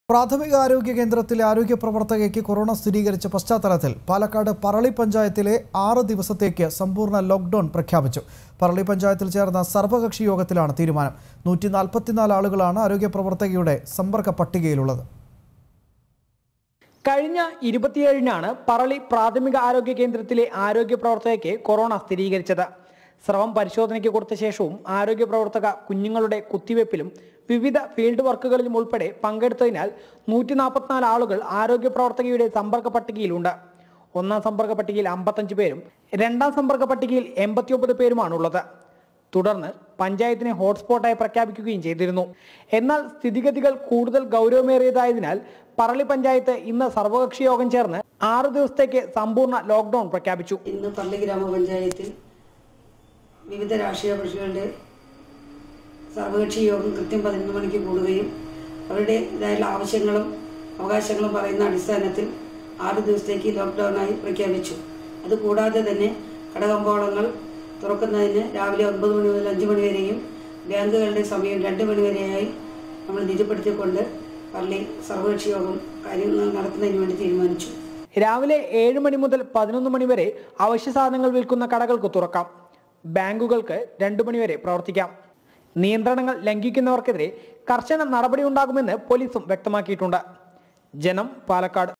പ്രാഥമിക ആരോഗ്യ കേന്ദ്രത്തിലെ ആരോഗ്യ പ്രവർത്തകയ്ക്ക് കൊറോണ സ്ഥിരീകരിച്ച പശ്ചാത്തലത്തിൽ പാലക്കാട് പറളി പഞ്ചായത്തിലെ ആറ് ദിവസത്തേക്ക് സമ്പൂർണ്ണ ലോക്ക്ഡൌൺ പ്രഖ്യാപിച്ചു പറളി പഞ്ചായത്തിൽ ചേർന്ന സർവകക്ഷി യോഗത്തിലാണ് തീരുമാനം നൂറ്റി നാൽപ്പത്തിനാല് ആളുകളാണ് ആരോഗ്യ പ്രവർത്തകയുടെ സമ്പർക്ക പട്ടികയിലുള്ളത് കഴിഞ്ഞ ഇരുപത്തിയേഴിനാണ് പറളി പ്രാഥമിക ആരോഗ്യ കേന്ദ്രത്തിലെ ആരോഗ്യ പ്രവർത്തകയ്ക്ക് കൊറോണ സ്ഥിരീകരിച്ചത് സ്രവം പരിശോധനയ്ക്ക് കൊടുത്ത ശേഷവും ആരോഗ്യ പ്രവർത്തക കുഞ്ഞുങ്ങളുടെ കുത്തിവയ്പ്പിലും വിവിധ ഫീൽഡ് വർക്കുകളിലും ഉൾപ്പെടെ പങ്കെടുത്തതിനാൽ നൂറ്റി നാൽപ്പത്തിനാല് ആളുകൾ ആരോഗ്യ പ്രവർത്തകയുടെ സമ്പർക്ക പട്ടികയിലുണ്ട് ഒന്നാം സമ്പർക്ക പട്ടികയിൽ അമ്പത്തഞ്ച് പേരും രണ്ടാം സമ്പർക്ക പട്ടികയിൽ എൺപത്തിയൊമ്പത് പേരുമാണുള്ളത് തുടർന്ന് പഞ്ചായത്തിനെ ഹോട്ട്സ്പോട്ടായി പ്രഖ്യാപിക്കുകയും ചെയ്തിരുന്നു എന്നാൽ സ്ഥിതിഗതികൾ കൂടുതൽ ഗൗരവമേറിയതായതിനാൽ പറളി പഞ്ചായത്ത് ഇന്ന് സർവകക്ഷി യോഗം ചേർന്ന് ആറ് ദിവസത്തേക്ക് സമ്പൂർണ്ണ ലോക്ക്ഡൌൺ പ്രഖ്യാപിച്ചു ഇന്ന് പള്ളി ഗ്രാമപഞ്ചായത്തിൽ വിവിധ രാഷ്ട്രീയ കക്ഷികളുടെ സർവകക്ഷി യോഗം കൃത്യം പതിനൊന്ന് മണിക്ക് കൂടുകയും അവരുടേതായുള്ള ആവശ്യങ്ങളും അവകാശങ്ങളും പറയുന്ന അടിസ്ഥാനത്തിൽ ആറ് ദിവസത്തേക്ക് ലോക്ക്ഡൗണായി പ്രഖ്യാപിച്ചു അതുകൂടാതെ തന്നെ കടകമ്പോളങ്ങൾ തുറക്കുന്നതിന് രാവിലെ ഒൻപത് മണി മുതൽ അഞ്ച് മണി വരെയും ബാങ്കുകളുടെ സമയം രണ്ട് മണി വരെയായി നമ്മൾ നിജപ്പെടുത്തിക്കൊണ്ട് പള്ളി സർവകക്ഷി യോഗം കാര്യങ്ങൾ നടത്തുന്നതിന് വേണ്ടി തീരുമാനിച്ചു രാവിലെ ഏഴ് മണി മുതൽ പതിനൊന്ന് മണി വരെ അവശ്യ സാധനങ്ങൾ വിൽക്കുന്ന കടകൾക്ക് തുറക്കാം ബാങ്കുകൾക്ക് രണ്ടു മണി വരെ പ്രവർത്തിക്കാം നിയന്ത്രണങ്ങൾ ലംഘിക്കുന്നവർക്കെതിരെ കർശന നടപടിയുണ്ടാകുമെന്ന് പോലീസും വ്യക്തമാക്കിയിട്ടുണ്ട് ജനം പാലക്കാട്